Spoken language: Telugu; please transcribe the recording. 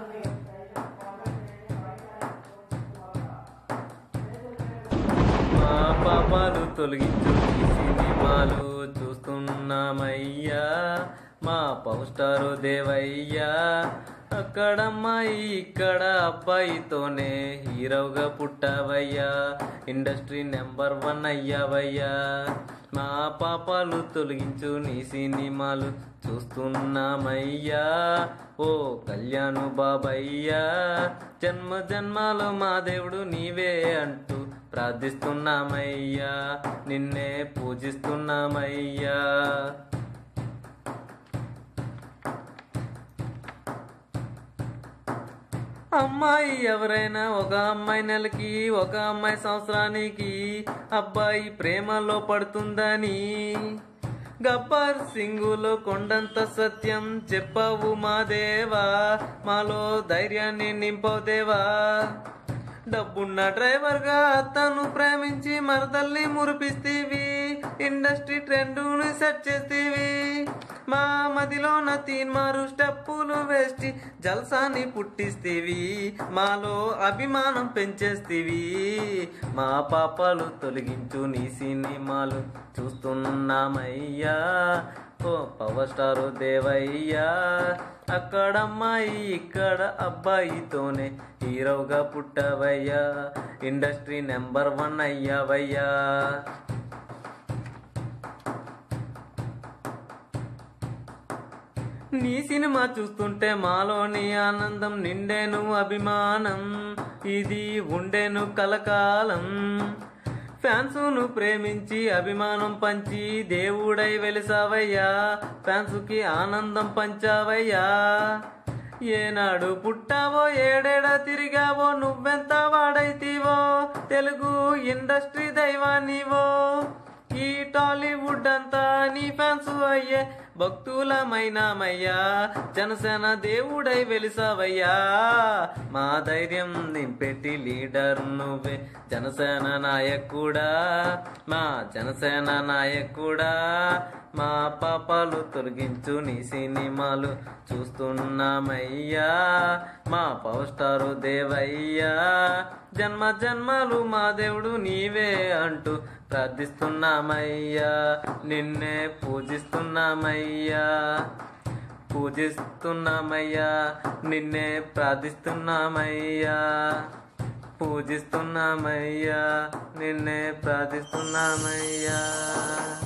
మా పాపాలు తొలగించు ఈ సినిమాలు చూస్తున్నామయ్యా మా పవర్ స్టారు దేవయ్యా అక్కడమ్మాయి ఇక్కడ అబ్బాయితోనే హీరోగా పుట్టావయ్యా ఇండస్ట్రీ నెంబర్ వన్ అయ్యావయ్యా మా పాపాలు తొలగించు నీ సినిమాలు చూస్తున్నామయ్యా ఓ కళ్యాణు బాబయ్యా జన్మ జన్మాలు మా దేవుడు నీవే అంటూ ప్రార్థిస్తున్నామయ్యా నిన్నే పూజిస్తున్నామయ్యా అమ్మాయి ఎవరైనా ఒక అమ్మాయి నెలకి ఒక అమ్మాయి సంవత్సరానికి అబ్బాయి ప్రేమలో పడుతుందని గబ్బర్ సింగులో కొండంత సత్యం చెప్పవు మా దేవా మాలో ధైర్యాన్ని నింపవు దేవా డబ్బున్న డ్రైవర్ గా తను ప్రేమించి మరదల్ని మురిపిస్తీవి ఇండస్ట్రీ ట్రెండుని సెట్ చేస్తీవి మా మదిలోన తీన్మారు స్టెప్పులు వేసి జల్సాని పుట్టిస్తీవి మాలో అభిమానం పెంచేస్తీవి మా పాపాలు తొలగించు నీ సినిమాలు చూస్తున్నామయ్యా ఓ పవర్ స్టారు దేవయ్యా అక్కడ అమ్మాయి ఇక్కడ అబ్బాయితోనే హీరోగా పుట్టవయ్యా ఇండస్ట్రీ నెంబర్ వన్ అయ్యావయ్యా నీ సినిమా చూస్తుంటే మాలోని ఆనందం నిండేను అభిమానం ఇది ఉండేను కలకాలం ఫ్యాన్సును ప్రేమించి అభిమానం పంచి దేవుడై వెలిసావయ్యా ఫ్యాన్సుకి ఆనందం పంచావయ్యా ఏనాడు పుట్టావో ఏడేడా తిరిగావో నువ్వెంత వాడైతీవో తెలుగు ఇండస్ట్రీ దైవానివో ఈ టాలీవుడ్ అంతా నీ ఫ్యాన్స్ అయ్యే భక్తులమైనామయ్యా జనసేన దేవుడై వెలిసావయ్యా మా ధైర్యం నింపెట్టి లీడర్ నువ్వే జనసేన నాయకుడా మా జనసేన నాయకుడా మా పాపాలు తొలగించు నీ సినిమాలు చూస్తున్నామయ్యా మా పవర్ స్టారు దేవయ్యా జన్మ జన్మలు మా దేవుడు నీవే అంటూ ప్రార్థిస్తున్నామయ్యా నిన్నే పూజిస్తున్నామయ్యా పూజిస్తున్నామయ్యా నిన్నే ప్రార్థిస్తున్నామయ్యా పూజిస్తున్నామయ్యా నిన్నే ప్రార్థిస్తున్నామయ్యా